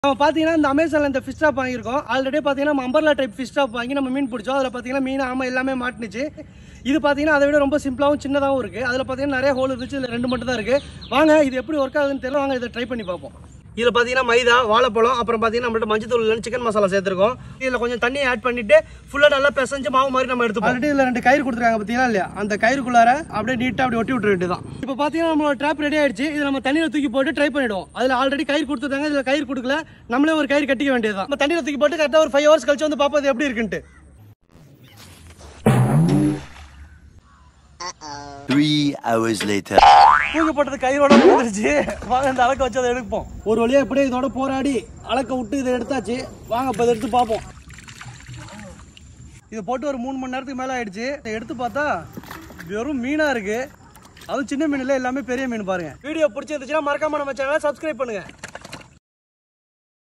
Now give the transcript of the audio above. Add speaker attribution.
Speaker 1: நம்ம பார்த்தீங்கன்னா இந்த அமேசானில் இந்த ஃபிஷ் ஷாப் வாங்கியிருக்கோம் ஆல்ரெடி பார்த்தீங்கன்னா நம்ம அம்பர்லா டைப் ஃபிஷ் ஷாப் வாங்கி நம்ம மீன் பிடிச்சோம் அதில் பார்த்தீங்கன்னா மீன் ஆமாம் எல்லாமே மாட்டுனுச்சு இது பார்த்தீங்கன்னா அதை விட ரொம்ப சிம்பிளாகவும் சின்னதாகவும் இருக்குது அதில் பார்த்தீங்கன்னா நிறைய ஹோல் இருந்துச்சு இதில் ரெண்டு மட்டும் தான் இருக்குது வாங்க இது எப்படி ஒர்க் ஆகுதுன்னு தெரியல வாங்க இதை ட்ரை பண்ணி பார்ப்போம் இதில் பார்த்தீங்கன்னா மைதா வாழைப்பழம் அப்புறம் பார்த்தீங்கன்னா நம்மள்ட்ட மஞ்சள் தூள் சிக்கன் மசாலா சேர்த்துருக்கோம் இதில் கொஞ்சம் தண்ணி ஆட் பண்ணிட்டு ஃபுல்லாக நல்லா பிசைஞ்சு மாவு மாதிரி நம்ம எடுத்துப்போம் ஆல்ரெடி இதில் ரெண்டு கயிறு கொடுத்துருக்காங்க பார்த்தீங்கன்னா இல்லையா அந்த கயிறுக்குள்ளார அப்படியே நீட்டாக அப்படி ஒட்டி விட்டுற வேண்டியதான் இப்போ பார்த்தீங்கன்னா நம்மளோட ட்ராப் ரெடி ஆயிடுச்சு இதை நம்ம தண்ணியில் தூக்கி போட்டு ட்ரை பண்ணிடுவோம் அதில் ஆல்ரெடி கயிறு கொடுத்துருக்காங்க இதில் கயிறு கொடுக்கல நம்மளே ஒரு கயிறு கட்டிக்க வேண்டியதுதான் நம்ம தண்ணியில் தூக்கி போட்டு கரெக்டாக ஒரு ஃபைவ் ஹவர்ஸ் கழிச்சு வந்து பார்ப்போம் இது எப்படி இருக்குன்ட்டு
Speaker 2: Three hours later.
Speaker 1: தூக்கி போட்டது கயிறோட வந்துருச்சு வாங்க இந்த அலக்க வச்சு அதை எடுப்போம் ஒரு வழியா எப்படியே இதோட போராடி அலக்க விட்டு இதை எடுத்தாச்சு வாங்க இப்போ இதை எடுத்து பார்ப்போம் இதை போட்டு ஒரு மூணு மணி நேரத்துக்கு மேலே ஆயிடுச்சு இதை எடுத்து பார்த்தா வெறும் மீனாக இருக்கு அதுவும் சின்ன மீன் இல்லை எல்லாமே பெரிய மீன் பாருங்க வீடியோ பிடிச்சிருந்துச்சுன்னா மறக்காம நம்ம சேனலை சப்ஸ்கிரைப் பண்ணுங்க